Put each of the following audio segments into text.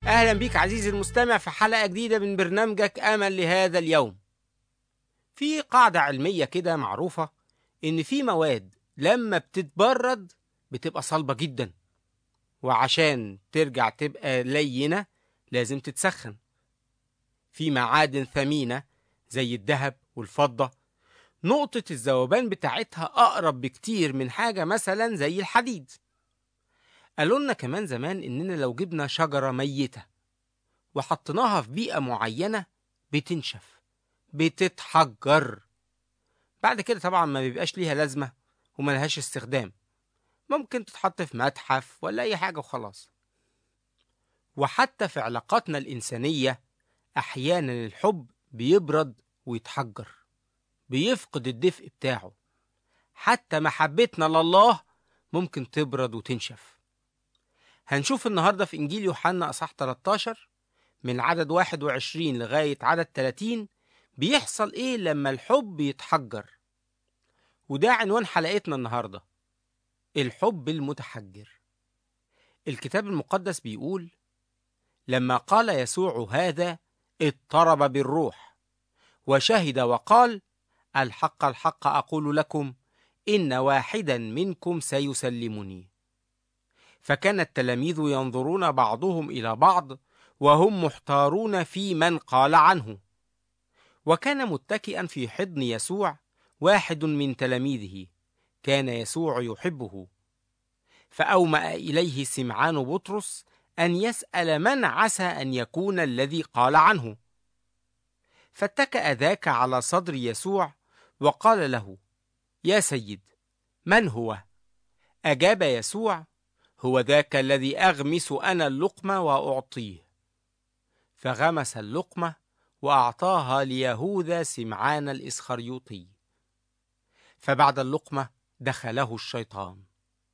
أهلا بيك عزيزي المستمع في حلقة جديدة من برنامجك أمل لهذا اليوم في قاعدة علمية كده معروفة إن في مواد لما بتتبرد بتبقى صلبة جدا وعشان ترجع تبقى لينة لازم تتسخن في معادن ثمينة زي الذهب والفضة نقطة الذوبان بتاعتها أقرب بكتير من حاجة مثلا زي الحديد قالوا لنا كمان زمان إننا لو جبنا شجرة ميتة وحطيناها في بيئة معينة بتنشف بتتحجر بعد كده طبعا ما بيبقاش ليها لازمة وملهاش استخدام ممكن تتحط في متحف ولا أي حاجة وخلاص وحتى في علاقاتنا الإنسانية أحيانا الحب بيبرد ويتحجر بيفقد الدفء بتاعه حتى محبتنا لله ممكن تبرد وتنشف هنشوف النهاردة في إنجيل يوحنا أصح 13 من عدد 21 لغاية عدد 30 بيحصل إيه لما الحب يتحجر وده عنوان حلقتنا النهاردة الحب المتحجر الكتاب المقدس بيقول لما قال يسوع هذا اضطرب بالروح وشهد وقال الحق الحق أقول لكم إن واحدا منكم سيسلمني فكان التلاميذ ينظرون بعضهم إلى بعض وهم محتارون في من قال عنه وكان متكئا في حضن يسوع واحد من تلاميذه كان يسوع يحبه فأومأ إليه سمعان بطرس أن يسأل من عسى أن يكون الذي قال عنه فاتكأ ذاك على صدر يسوع وقال له يا سيد من هو أجاب يسوع هو ذاك الذي أغمس أنا اللقمة وأعطيه فغمس اللقمة وأعطاها ليهوذا سمعان الإسخريوطي فبعد اللقمة دخله الشيطان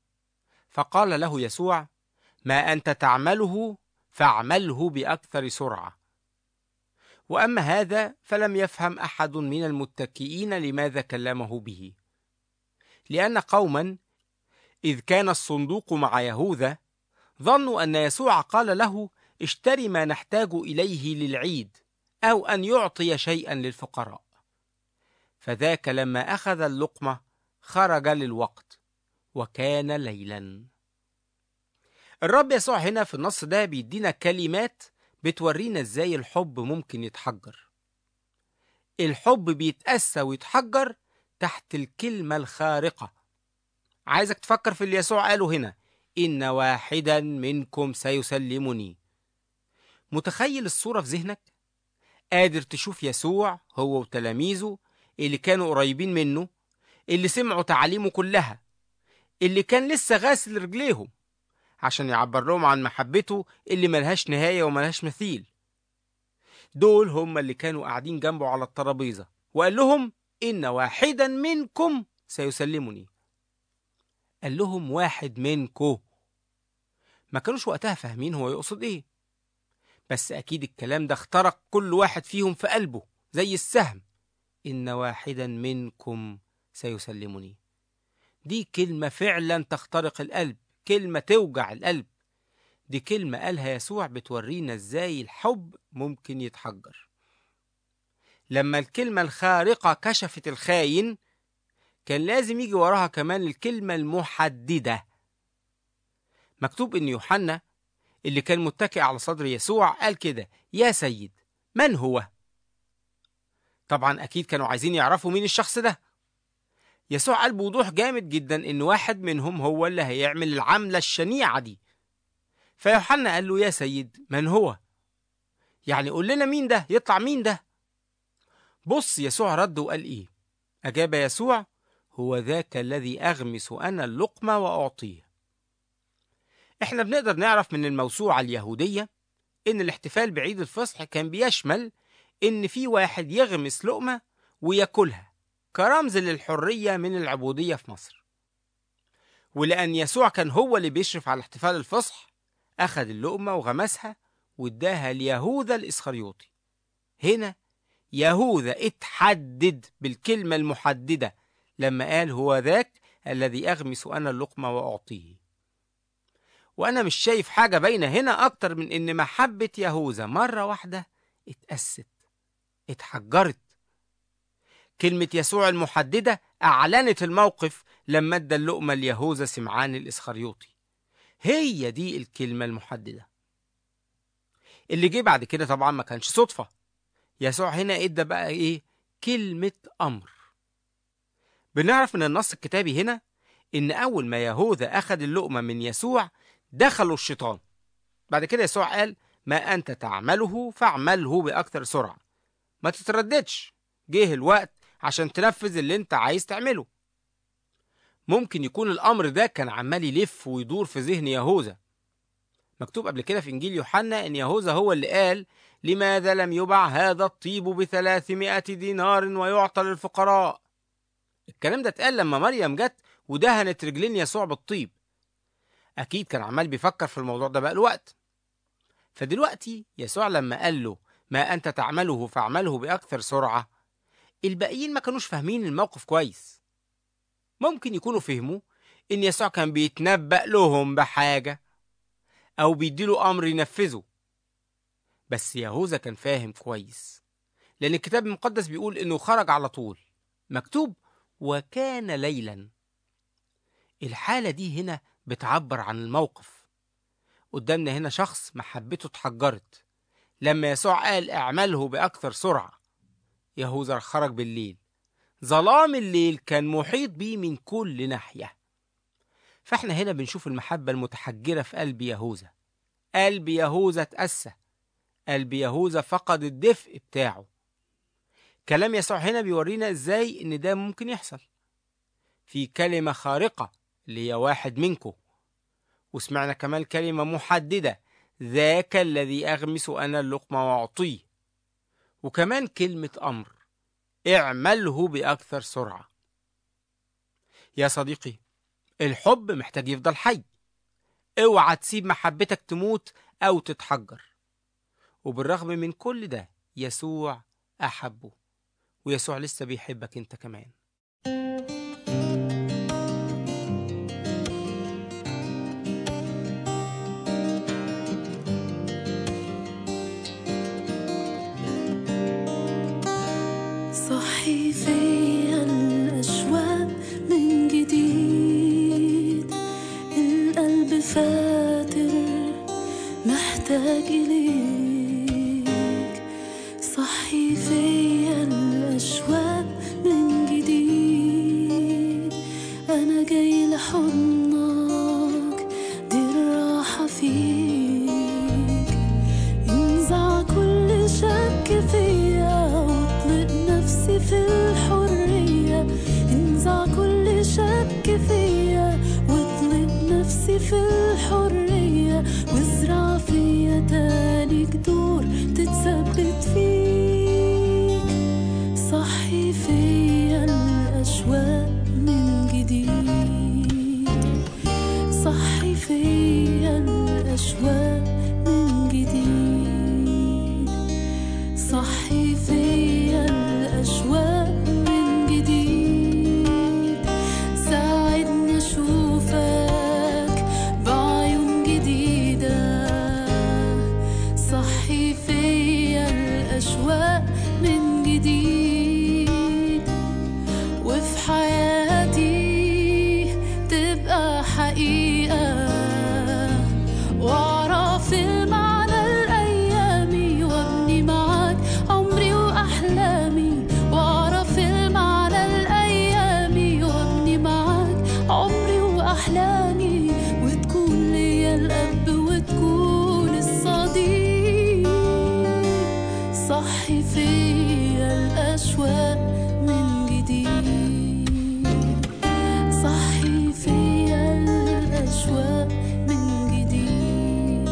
فقال له يسوع ما أنت تعمله فاعمله بأكثر سرعة وأما هذا فلم يفهم أحد من المتكئين لماذا كلمه به لأن قوما إذ كان الصندوق مع يهوذا ظنوا أن يسوع قال له اشتري ما نحتاج إليه للعيد أو أن يعطي شيئا للفقراء فذاك لما أخذ اللقمة خرج للوقت وكان ليلا الرب يسوع هنا في النص ده بيدينا كلمات بتورينا ازاي الحب ممكن يتحجر الحب بيتأسى ويتحجر تحت الكلمة الخارقة عايزك تفكر في اللي يسوع قاله هنا إن واحدا منكم سيسلمني متخيل الصورة في ذهنك؟ قادر تشوف يسوع هو وتلاميذه اللي كانوا قريبين منه اللي سمعوا تعاليمه كلها اللي كان لسه غاسل رجليهم عشان يعبر لهم عن محبته اللي ملهاش نهاية وملهاش مثيل دول هم اللي كانوا قاعدين جنبه على الترابيزة وقال لهم إن واحدا منكم سيسلمني قال لهم واحد منكو ما كانوش وقتها فاهمين هو يقصد ايه بس اكيد الكلام ده اخترق كل واحد فيهم في قلبه زي السهم ان واحدا منكم سيسلمني دي كلمة فعلا تخترق القلب كلمة توجع القلب دي كلمة قالها يسوع بتورينا ازاي الحب ممكن يتحجر لما الكلمة الخارقة كشفت الخاين كان لازم يجي وراها كمان الكلمة المحددة مكتوب إن يوحنا اللي كان متكئ على صدر يسوع قال كده يا سيد من هو؟ طبعا أكيد كانوا عايزين يعرفوا مين الشخص ده يسوع قال بوضوح جامد جدا إن واحد منهم هو اللي هيعمل العملة الشنيعة دي فيوحنا قال له يا سيد من هو؟ يعني قول لنا مين ده يطلع مين ده؟ بص يسوع رد وقال إيه؟ أجاب يسوع هو ذاك الذي أغمس أنا اللقمة وأعطيه إحنا بنقدر نعرف من الموسوعة اليهودية إن الاحتفال بعيد الفصح كان بيشمل إن في واحد يغمس لقمة وياكلها كرمز للحرية من العبودية في مصر ولأن يسوع كان هو اللي بيشرف على احتفال الفصح أخذ اللقمة وغمسها واداها ليهوذا الإسخريوطي هنا يهوذا اتحدد بالكلمة المحددة لما قال هو ذاك الذي أغمس أنا اللقمة وأعطيه وأنا مش شايف حاجة باينة هنا أكتر من إن محبة يهوذا مرة واحدة اتأست اتحجرت كلمة يسوع المحددة أعلنت الموقف لما ادى اللقمة ليهوذا سمعان الإسخريوطي هي دي الكلمة المحددة اللي جه بعد كده طبعا ما كانش صدفة يسوع هنا ادى بقى ايه كلمة أمر بنعرف من النص الكتابي هنا إن أول ما يهوذا أخذ اللقمة من يسوع دخلوا الشيطان بعد كده يسوع قال ما أنت تعمله فاعمله بأكثر سرعة ما تترددش جه الوقت عشان تنفذ اللي انت عايز تعمله ممكن يكون الأمر ده كان عمال يلف ويدور في ذهن يهوذا مكتوب قبل كده في إنجيل يوحنا إن يهوذا هو اللي قال لماذا لم يباع هذا الطيب بثلاثمائة دينار ويعطى للفقراء الكلام ده اتقال لما مريم جت ودهنت رجلين يسوع بالطيب أكيد كان عمال بيفكر في الموضوع ده بقى الوقت فدلوقتي يسوع لما قال له ما أنت تعمله فاعمله بأكثر سرعة الباقيين ما كانوش فاهمين الموقف كويس ممكن يكونوا فهموا إن يسوع كان بيتنبأ لهم بحاجة أو بيديله أمر ينفذه بس يهوذا كان فاهم كويس لأن الكتاب المقدس بيقول إنه خرج على طول مكتوب وكان ليلا الحالة دي هنا بتعبر عن الموقف قدامنا هنا شخص محبته اتحجرت لما يسوع قال اعمله بأكثر سرعة يهوذا خرج بالليل ظلام الليل كان محيط بيه من كل ناحية فاحنا هنا بنشوف المحبة المتحجرة في قلب يهوذا قلب يهوذا اتأسى قلب يهوذا فقد الدفء بتاعه كلام يسوع هنا بيورينا ازاي ان ده ممكن يحصل في كلمة خارقة اللي هي واحد منكم وسمعنا كمان كلمة محددة ذاك الذي أغمس أنا اللقمة وأعطيه وكمان كلمة أمر اعمله بأكثر سرعة يا صديقي الحب محتاج يفضل حي اوعى تسيب محبتك تموت أو تتحجر وبالرغم من كل ده يسوع أحبه ويسوع لسه بيحبك انت كمان صحي فيا الأشواق من جديد القلب فاتر محتاج إليك صحي فيا الأشواق من جديد أنا جاي لحضنك دي الراحة فيك انزع كل شك فيا واطلق نفسي في الحرية انزع كل شك فيا واطلق نفسي في الحرية وازرع فيا تاني جذور تتثبت فيك صحي فيا الأشواق من جديد صحي فيا الأشواق من جديد صحي فيا الأشواق من جديد ساعدني أشوفك بعيون جديدة صحي فيا الأشواق من جديد وفي حياتي تبقى حقيقة وأعرف المعنى الأيامي وأبني معاك عمري وأحلامي وأعرف المعنى الأيامي وأبني معاك عمري وأحلامي وتكون ليا الأب وتكون الصديق صحي فيا الأشواق من جديد صحي فيا الأشواق من جديد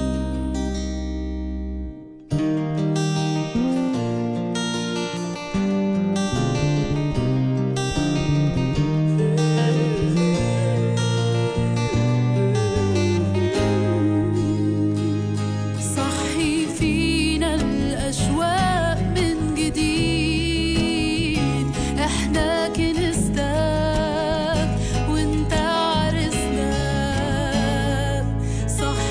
صحي فينا الأشواق من جديد احنا كنستك وانت عرسنا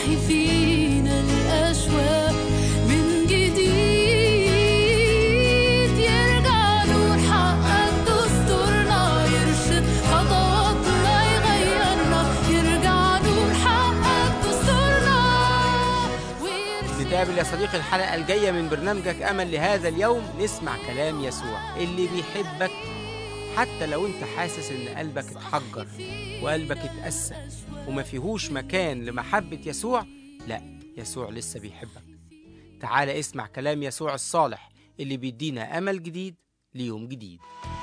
تحيي فينا الأشواق من جديد يرجع نور حقك دستورنا يرشد خطواتنا يغيرنا يرجع نور حقك دستورنا ويرشد نتقابل يا صديقي الحلقة الجاية من برنامجك أمل لهذا اليوم نسمع كلام يسوع اللي بيحبك حتى لو انت حاسس ان قلبك اتحجر وقلبك اتأسى وما فيهوش مكان لمحبة يسوع لا يسوع لسه بيحبك تعال اسمع كلام يسوع الصالح اللي بيدينا أمل جديد ليوم جديد